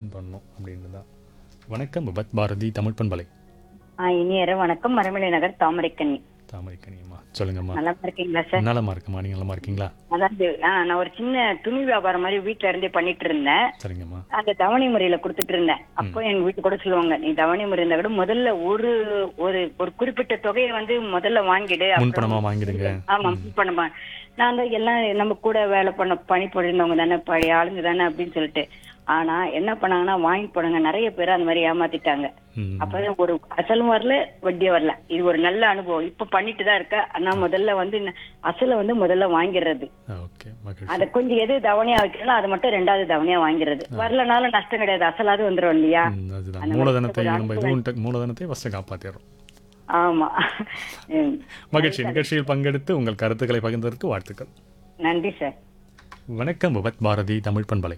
Maintain பண்ணணும் அப்படின்னு தான் வணக்கம் விபத் பாரதி தமிழ் பண்பலை ஆ இனியர வணக்கம் மரமலை நகர் தாமரைக்கண்ணி தாமரைக்கனியம்மா சொல்லுங்கம்மா நல்லா இருக்கீங்களா சார் நலமா இருக்கம்மா நீங்க நலமா இருக்கீங்களா அதாவது ஆ, நான் ஒரு சின்ன துணி வியாபாரம் மாதிரி வீட்ல இருந்தே பண்ணிட்டு இருந்தேன் சரிங்கம்மா அந்த தவணை முறையில கொடுத்துட்டு இருந்தேன் அப்போ எங்க வீட்டு கூட சொல்லுவாங்க நீ தவணை முறை இருந்தா கூட முதல்ல ஒரு ஒரு ஒரு குறிப்பிட்ட தொகையை வந்து முதல்ல வாங்கிடு அப்புறம் முன்பணமா வாங்கிடுங்க ஆமா பண்ணமா நான் தான் எல்லாம் நம்ம கூட வேலை பண்ண பணி புரிந்தவங்க தானே பழைய ஆளுங்க தானே அப்படின்னு சொல்லிட்டு ஆனா என்ன பண்ணாங்கன்னா வாங்கி போனாங்க நிறைய பேர் அந்த மாதிரி ஏமாத்திட்டாங்க ம், அப்பதான் ஒரு அசலும் வரல வட்டியும் வரல இது ஒரு நல்ல அனுபவம் இப்ப பண்ணிட்டு தான் இருக்க ஆனா முதல்ல வந்து ந- அசலை வந்து முதல்ல வாங்கிடுறது ஓகே மகிழ்ச்சி அத கொஞ்சம் எது தவணையா வைக்கணும் அது மட்டும் ரெண்டாவது தவணையா வாங்கிடுறது வரலனாலும் நஷ்டம் கிடையாது அசலாவது வந்துரும் இல்லையா ம், அதுதான் அந்த மூலதனத்தை மாதிரி நம்ம இதுவும் மூலதனத்தை ஃபஸ்ட்டு காப்பாற்றிடுறோம் ஆமா ம். மகிழ்ச்சி நிகழ்ச்சியில் பங்கெடுத்து உங்கள் கருத்துக்களை பகிர்ந்ததற்கு வாழ்த்துக்கள் நன்றி சார் வணக்கம் விபத் பாரதி தமிழ் பண்பலை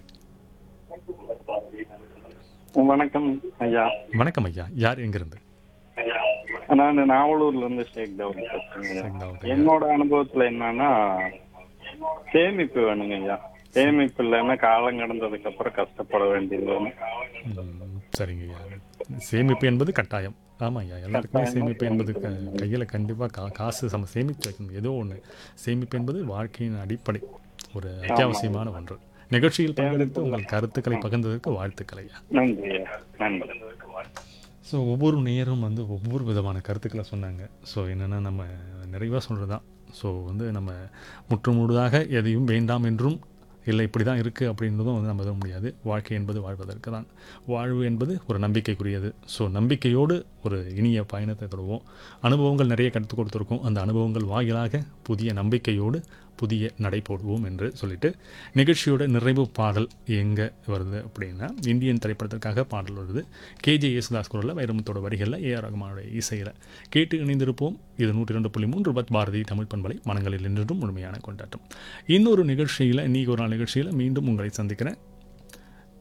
வணக்கம் ஐயா வணக்கம் ஐயா யார் எங்கிருந்து நான் நாவலூர்ல இருந்து ஷேக் தவுல் பேசுறேங்க ஐயா. ஷேக் தாவூத் ஐயா. என்னோட அனுபவத்துல என்னன்னா சேமிப்பு வேணுங்க ஐயா சேமிப்பு இல்லைன்னா காலம் கடந்ததுக்கு அப்புறம் கஷ்டப்பட வேண்டியது வரும். ம், சரிங்க ஐயா சேமிப்பு என்பது கட்டாயம் ஆமாம் ஐயா எல்லாருக்குமே சேமிப்பு என்பது க- கையில் கண்டிப்பாக கா காசு சம சேமித்து வைக்கணும் ஏதோ ஒன்று சேமிப்பு என்பது வாழ்க்கையின் அடிப்படை ஒரு அத்தியாவசியமான ஒன்று நிகழ்ச்சியில் பங்கெடுத்து உங்கள் கருத்துக்களை பகிர்ந்ததற்கு வாழ்த்துக்கள் ஐயா நன்றி ஐயா நன்றி ஸோ ஒவ்வொரு நேரும் வந்து ஒவ்வொரு விதமான கருத்துக்களை சொன்னாங்க ஸோ என்னென்னா நம்ம நிறைவாக சொல்கிறது தான் ஸோ வந்து நம்ம முற்றுமுழுதாக எதையும் வேண்டாம் என்றும் இல்லை இப்படி தான் இருக்குது அப்படின்றதும் வந்து நம்ம எதுவும் முடியாது வாழ்க்கை என்பது வாழ்வதற்கு தான் வாழ்வு என்பது ஒரு நம்பிக்கைக்குரியது ஸோ நம்பிக்கையோடு ஒரு இனிய பயணத்தை தொடருவோம் அனுபவங்கள் நிறைய கற்றுக் கொடுத்துருக்கோம் அந்த அனுபவங்கள் வாயிலாக புதிய நம்பிக்கையோடு புதிய நடை போடுவோம் என்று சொல்லிட்டு நிகழ்ச்சியோட நிறைவு பாடல் எங்கே வருது அப்படின்னா இந்தியன் திரைப்படத்திற்காக பாடல் வருது கேஜே யேசுதாஸ் குரலில் வைரமுத்தோட வரிகளில் ஏஆர் ரகுமானோட இசையில் கேட்டு இணைந்திருப்போம் இது நூற்றி ரெண்டு புள்ளி மூன்று பத் பாரதி தமிழ் பண்பலை மனங்களில் என்றும் முழுமையான கொண்டாட்டம் இன்னொரு நிகழ்ச்சியில் இன்னைக்கு ஒரு நாள் நிகழ்ச்சியில் மீண்டும் உங்களை சந்திக்கிறேன்